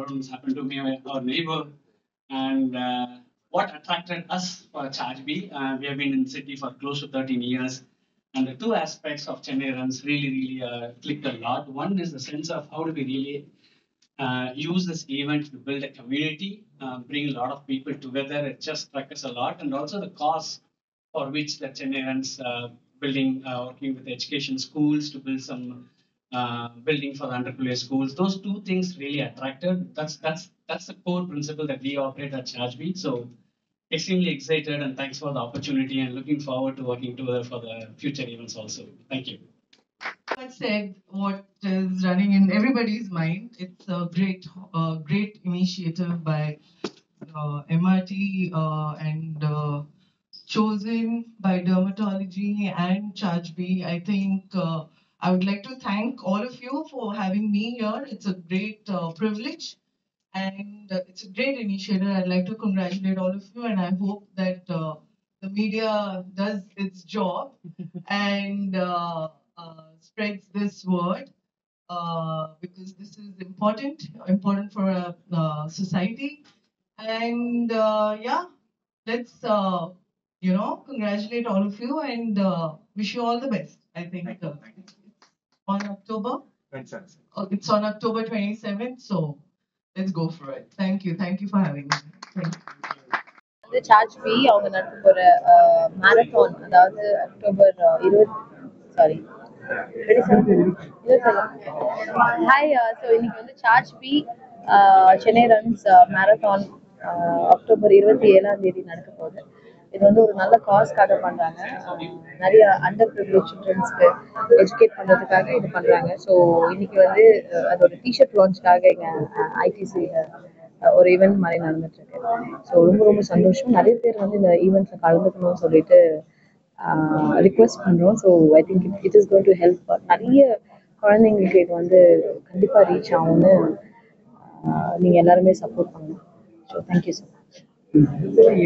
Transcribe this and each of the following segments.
Hotels happened to be our our neighbor. And uh, what attracted us for Charge B, uh, we have been in the city for close to 13 years. And the two aspects of Chennai runs really, really uh, clicked a lot. One is the sense of how do we really uh, use this event to build a community, uh, bring a lot of people together. It just struck us a lot. And also the cause for which the Chennai runs uh, building, uh, working with education schools to build some uh, building for the underprivileged schools. Those two things really attracted. That's that's that's the core principle that we operate at ChargeBee. So extremely excited and thanks for the opportunity and looking forward to working together for the future events also. Thank you. I said what is running in everybody's mind. It's a great, uh, great initiative by uh, MRT uh, and uh, chosen by dermatology and Charge B. I think uh, I would like to thank all of you for having me here. It's a great uh, privilege and uh, it's a great initiative. I'd like to congratulate all of you, and I hope that uh, the media does its job and uh, uh, spreads this word uh, because this is important, important for a uh, society. And uh, yeah, let's uh, you know congratulate all of you and uh, wish you all the best. I think uh, it's on October. Oh, it's on October 27th, so let's go for it. Thank you. Thank you for having me. Thank you. வந்து Chargebee அவங்க நடத்த போற marathon அதாவது October இருபது sorry hi so இன்னைக்கு வந்து Chargebee Chennai runs marathon October இருபத்தி ஏழாம் தேதி நடக்க போகுது இது வந்து ஒரு நல்ல காஸ்க்காக பண்றாங்க அஹ் நிறைய அண்டர் ப்ரிவிலேஜ் சில்ட்ரன்ஸ்க்கு எஜுகேட் பண்றதுக்காக இது பண்றாங்க ஸோ இன்னைக்கு வந்து அஹ் அதோட டிஷர்ட் லான்ச்காக இங்க ஐடிசி ஒரு ஈவெண்ட் மாதிரி நடந்துட்டு இருக்கு ஸோ ரொம்ப ரொம்ப சந்தோஷம் நிறைய பேர் வந்து இந்த ஈவெண்ட்ஸ்ல கலந்துக்கணும்னு சொல்லிட்டு ரிக்வெஸ்ட் பண்றோம் so I think it is going to help நிறைய குழந்தைங்களுக்கு இது வந்து கண்டிப்பா ரீச் ஆகும்னு ஆஹ் நீங்க எல்லாருமே சப்போர்ட் பண்ணணும் ஸோ தேங்க்யூ ஸோ மச்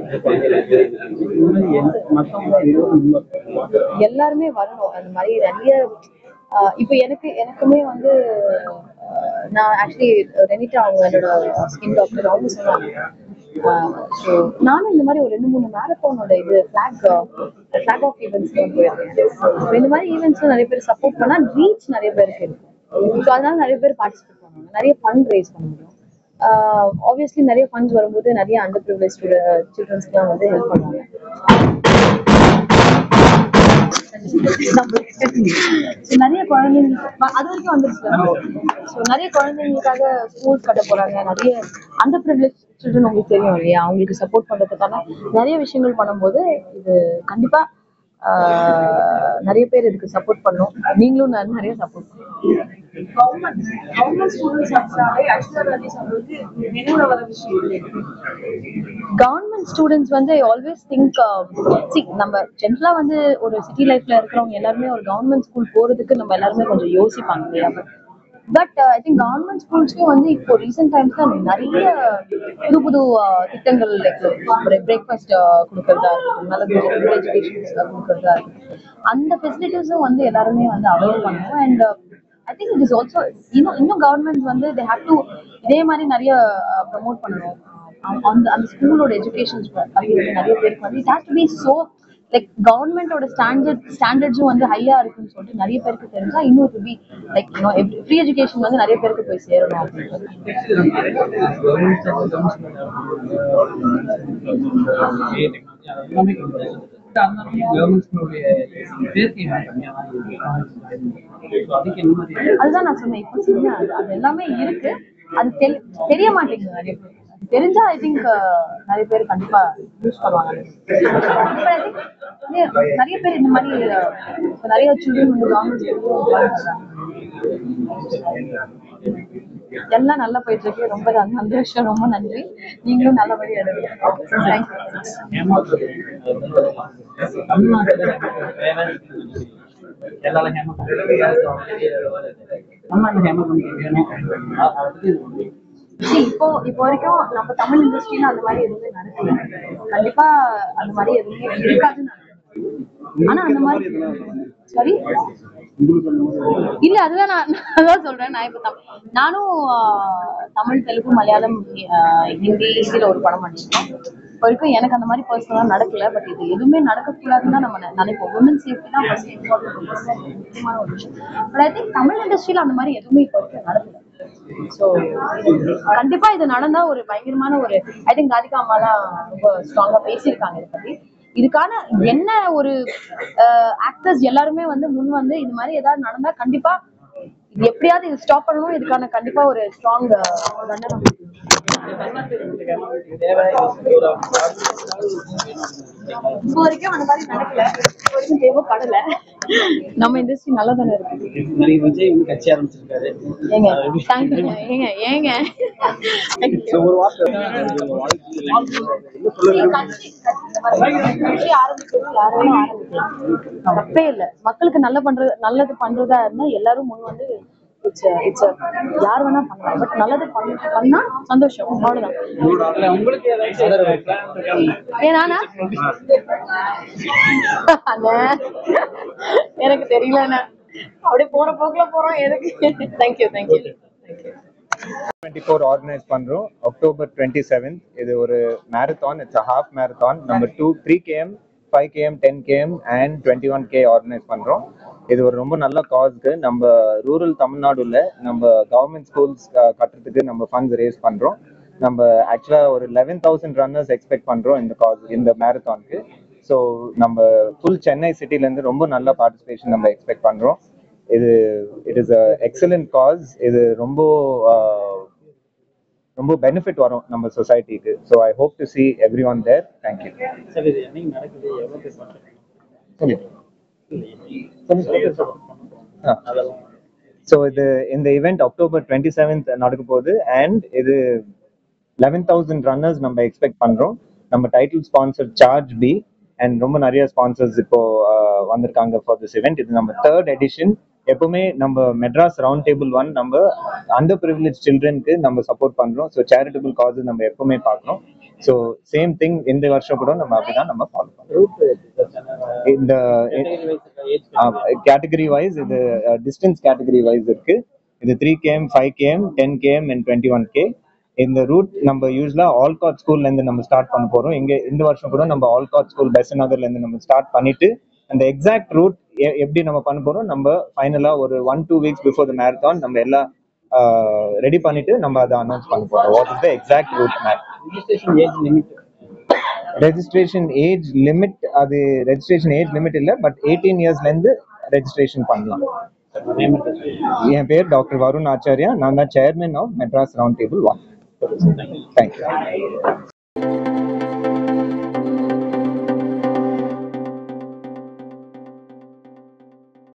எல்லாருமே வரணும் அந்த மாதிரி நிறைய ஆஹ் இப்போ எனக்கு எனக்குமே வந்து ஆஹ் நான் ஆக்சுவலி ரெனிட்டா அவங்க என்னோட ஸ்கின் டாக்டர் அவங்க சொன்னாங்க ஸோ நானும் இந்த மாதிரி ஒரு ரெண்டு மூணு மேரத்தானோட இது ஃபிளாக் ஃபிளாக் ஆஃப் ஈவெண்ட்ஸ் தான் போயிருக்கேன் So இந்த மாதிரி ஈவெண்ட்ஸ்ல நிறைய பேர் சப்போர்ட் பண்ணா ரீச் நிறைய பேருக்கு இருக்கும் ஸோ அதனால நிறைய பேர் பார்ட்டிசிபேட் பண்ணுவாங்க நிறைய ஃபண்ட் ரைஸ் பண்ண முடியும் ஆப்வியஸ்லி நிறைய ஃபண்ட்ஸ் வரும்போது நிறைய அண்டர் ப்ரிவிலேஜ் சில்ட்ரன்ஸ்க்குலாம் வந்து ஹெல்ப் பண்ணுவாங்க So, நிறைய குழந்தைங்க ம- அது வரைக்கும் வந்துருச்சு ஸோ நிறைய குழந்தைங்களுக்காக ஸ்கூல்ஸ் கட்ட போறாங்க நிறைய அண்டர் ப்ரிவிலேஜ் சில்ட்ரன் உங்களுக்கு தெரியும் இல்லையா அவங்களுக்கு சப்போர்ட் பண்றதுக்கான நிறைய விஷயங்கள் பண்ணும்போது இது கண்டிப்பா ஆஹ், நிறைய பேர் இதுக்கு சப்போர்ட் பண்ணும் நீங்களும் ந- நிறைய சப்போர்ட் பண்ணும் கவர்மெண்ட் கவர்மெண்ட் ஸ்டூடெண்ட்ஸ் அப்படின்னாலே ஆக்சுவலாக ரவி சொல்றது நினைவுல வர விஷயம் இல்லை கவர்மெண்ட் ஸ்டூடெண்ட்ஸ் வந்து ஆல்வேஸ் திங்க் சி நம்ம ஜென்ரலா வந்து ஒரு சிட்டி லைஃப்ல இருக்கிறவங்க எல்லாருமே ஒரு கவர்மெண்ட் ஸ்கூல் போறதுக்கு நம்ம எல்லாருமே கொஞ்சம் யோசிப்பாங்க இல்லையா பட் ஐ திங்க் கவர்மெண்ட் ஸ்கூல்ஸ்லயும் வந்து இப்போ ரீசெண்ட் டைம்ஸ்ல நிறைய புது புது uh, திட்டங்கள் லைக் பிரேக்ஃபாஸ்ட் கொடுக்கறதா இருக்கட்டும் நல்ல குட் எஜுகேஷன் கொடுக்கறதா இருக்கட்டும் அந்த ஃபெசிலிட்டிஸும் வந்து எல்லாருமே வந்து அவைல் பண்ணணும் and I think it is also இன்னும் இன்னும் கவர்மெண்ட் வந்து தே ஹேவ் டு இதே மாதிரி நிறைய ப்ரமோட் பண்ணணும் அஹ் அந்த அந்த ஸ்கூலோட எஜுகேஷன் பத்தி வந்து நிறைய பேருக்கு வந்து it has to be so like கவர்மெண்டோட ஸ்டாண்டர்ட் ஸ்டாண்டர்ட்ஸும் வந்து ஹையா இருக்குன்னு சொல்லிட்டு நிறைய பேருக்கு தெரிஞ்சா இன்னும் it be like you know free education வந்து நிறைய பேருக்கு போய் சேரணும் அப்படின்றது அதுதான் நான் சொன்னேன் இப்போ சொன்னேன் அது அது எல்லாமே இருக்கு அது தெரி- தெரிய மாட்டேங்குது நிறைய பேர் தெரிஞ்சா ஐ திங்க் நிறைய பேர் கண்டிப்பா யூஸ் பண்ணுவாங்க But I think நிறைய- நிறைய பேர் இந்த மாதிரி அஹ், இப்ப நிறைய சில்ட்ரன் வந்து கவர்மெண்ட் எல்லாம் நல்லா போயிட்டு இருக்கு ரொம்ப சந்தோஷம் ரொம்ப நன்றி நீங்களும் நல்லபடியா எடுங்க தேங்க்யூ See, இப்போ இப்போ வரைக்கும் நம்ம தமிழ் இண்டஸ்ட்ரியில அந்த மாதிரி எதுவுமே நடக்கல கண்டிப்பா அந்த மாதிரி எதுவுமே இருக்காதுன்னு நான் நினைக்கிறேன். ஆனா அந்த மாதிரி சாரி இல்ல அதுதான் நான் அதான் சொல்றேன் நான் இப்ப தம்- நானும் ஆஹ், தமிழ் தெலுங்கு மலையாளம் ஆஹ், ஹிந்தி ஹிந்தில ஒரு படம் பண்ணிருக்கேன் இப்போ வரைக்கும் எனக்கு அந்த மாதிரி பர்சனலா நடக்கல பட் இது எதுவுமே நடக்கக்கூடாதுன்னு தான் நம்ம நெ- நினைப்போம் உமன் சேஃப்டி தான் first important முக்கியமான ஒரு விஷயம் பட் ஐ திங்க் தமிழ் இண்டஸ்ட்ரியில அந்த மாதிரி எதுவுமே இப்போ வரைக்கும் நடக்கல ஸோ கண்டிப்பா இது நடந்தா ஒரு பயங்கரமான ஒரு ஐ திங்க் ராதிகா அம்மாலாம் ரொம்ப ஸ்ட்ராங்கா பேசியிருக்காங்க இதை பத்தி இதுக்கான என்ன ஒரு ஆக்டர்ஸ் எல்லாருமே வந்து முன் வந்து இது மாதிரி ஏதாவது நடந்தா கண்டிப்பா இது எப்படியாவது இது ஸ்டாப் பண்ணணும் இதுக்கான கண்டிப்பா ஒரு ஸ்ட்ராங் தண்டனை இப்போ வரைக்கும் அந்த மாதிரி நடக்கல இப்போ வரைக்கும் தேவைப்படல நம்ம இண்டஸ்ட்ரி நல்லா தானே இருக்கு நிறைய விஜய் வந்து கட்சி ஆரம்பிச்சிருக்காரு ஏங்க தேங்க்யூ ஏங்க ஏங்க So, ஒரு வார்த்தை கட்சி கட்சி ஆரம்பிக்கிறது யார் வேணா ஆரம்பிக்கலாம் தப்பே இல்ல மக்களுக்கு நல்ல பண்றது நல்லது பண்றதா இருந்தா எல்லாரும் முன் வந்து இட்ஸ் இட்ஸ் யார் வேணா பண்ணலாம் பட் நல்லது பண்ண பண்ணா சந்தோஷம் அவ்வளவுதான் இல்ல, உங்களுக்கு ஏதாச்சும் plan இருக்கா? ஏன் நானா அண்ணே, எனக்கு தெரியல அண்ணே. அப்படியே போற போக்குல போறோம் எதுக்கு thank you thank you thank you twenty four organise பண்றோம் அக்டோபர் டுவெண்ட்டி செவன்த் இது ஒரு marathon it's a half marathon நம்ம two three KM five KM ten KM and twenty one K organise பண்றோம் இது ஒரு ரொம்ப நல்ல காஸ்க்கு நம்ம ரூரல் தமிழ்நாடுல நம்ம கவர்மெண்ட் ஸ்கூல்ஸ் கட்டுறதுக்கு நம்ம ஃபண்ட்ஸ் ரேஸ் பண்றோம் நம்ம ஆக்சுவலா ஒரு லெவன் தௌசண்ட் ரன்னர்ஸ் எக்ஸ்பெக்ட் பண்றோம் இந்த காஸ் இந்த மேரத்தானுக்கு ஸோ நம்ம ஃபுல் சென்னை சிட்டில இருந்து ரொம்ப நல்ல பார்ட்டிசிபேஷன் நம்ம எக்ஸ்பெக்ட் பண்றோம் இது it is a excellent cause இது ரொம்ப ஆஹ், ரொம்ப பெனிஃபிட் வரும் நம்ம சொசைட்டிக்கு so I hope to see everyone there thank you சரி இது என்னைக்கு நடக்குது எவ்வளவு பேர் பண்றீங்க அதெல்லாம் ஸோ இது இந்த இவெண்ட் அக்டோபர் டுவெண்ட்டி செவன்த் நடக்க போகுது அண்ட் இது லெவன் தௌசண்ட் ரன்னர்ஸ் நம்ம எக்ஸ்பெக்ட் பண்றோம் நம்ம title sponsor Chargebee and ரொம்ப நிறைய ஸ்பான்சர்ஸ் இப்போ ஆஹ், வந்திருக்காங்க ஃபார் திஸ் இவெண்ட் இது நம்ம தேர்ட் எடிஷன் எப்பவுமே நம்ம மெட்ராஸ் ரவுண்ட் டேபிள் ஒன் நம்ம அண்டர் ப்ரிவிலேஜ் சில்ட்ரனுக்கு நம்ம சப்போர்ட் பண்றோம் ஸோ சேரிட்டபிள் காசஸ் நம்ம எப்பவுமே பார்க்கணும் ஸோ சேம் திங் இந்த வருஷம் கூட நம்ம அப்படிதான் நம்ம ஃபாலோ பண்றோம் ரூட் இந்த ஏஜ் கேட்டகரி வைஸ் இது டிஸ்டன்ஸ் கேட்டகரி வைஸ் இருக்கு இது three KM five KM ten KM and twenty one K இந்த ரூட் நம்ம யூஸ்வலா ஆல்காட் ஸ்கூல்ல இருந்து நம்ம ஸ்டார்ட் பண்ண போறோம் இங்க இந்த வருஷம் கூட நம்ம ஆல்காட் ஸ்கூல் பெசன் நகர்ல இருந்து நம்ம ஸ்டார்ட் பண்ணிட்டு அந்த எக்ஸாக்ட் ரூட் எப்படி நம்ம பண்ண போறோம் நம்ம ஃபைனலா ஒரு one two weeks before the marathon நம்ம எல்லாம் ரெடி பண்ணிட்டு நம்ம அதை அனௌன்ஸ் பண்ண போறோம் what is the exact route map registration age limit registration age limit அது ரெஜிஸ்ட்ரேஷன் ஏஜ் லிமிட் இல்ல பட் எயிட்டீன் இயர்ஸ்ல இருந்து ரெஜிஸ்ட்ரேஷன் பண்ணலாம் என் பேர் டாக்டர் வருண் ஆச்சாரியா நான் தான் chairman of Madras round table one thank you